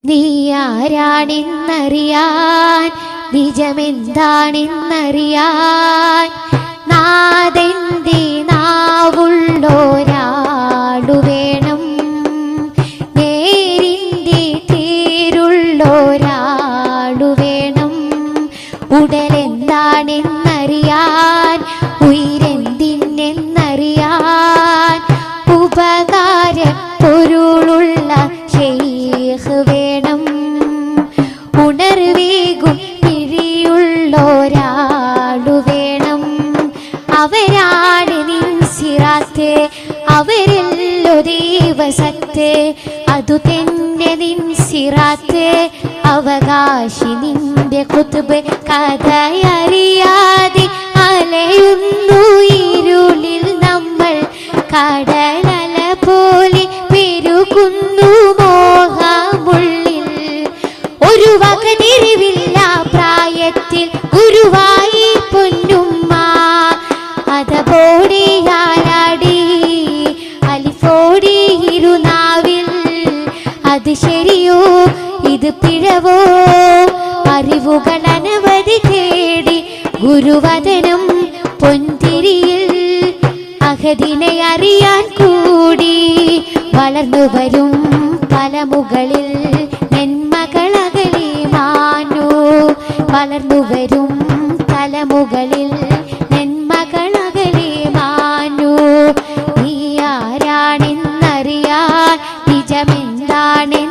നീ ആരാണെന്നറിയാൻ നിജമെന്താണെന്നറിയാൻ നാദന്റെ നാവുള്ളോരാളു വേണം നേരിൻ്റെ തേരുള്ളോരാളു വേണം ഉടലെന്താണെന്നറിയാൻ ഉയരെന്തിനെന്നറിയാൻ ഉപകാര പൊരുളുള്ള ഷെയ്ഖ് വേണം ഉണർവേകും പിഴിയുള്ളോരാളു വേണം അവരാണ് നിൻ സിറാത്ത് അവരല്ലോ ദൈവസത്ത് അതു തന്നെ നിൻ സിറാത്ത് അവകാശി നിന്റെ കുത്തുബ് കഥയറിയാതെ അലയുന്നു ഇരുളിൽ നമ്മൾ കടലല പോലെ പെരുകുന്നു മോഹമുള്ളിൽ ഒരു വക തിരിവില്ല പ്രായത്തിൽ ഗുരുവായി പൊന്നുമ്മ അതപോടി ആരാടി അലിഫോടി ഇരുനാവിൽ അത് ശരിയോ ഇത് പിഴവോ അറിവുകൾ അനവധി തേടി ഗുരുവദനം പൊന്തിരിയിൽ അഹദിനെ അറിയാൻ കൂടി വളർന്നു വരും പലമുകളിൽ നെന്മകളകലി മാനു വളർന്നു വരും തലമുകളിൽ നെന്മകളകലി മാനു നീ ആരാണെന്നറിയാൻ നിജമെന്താണ്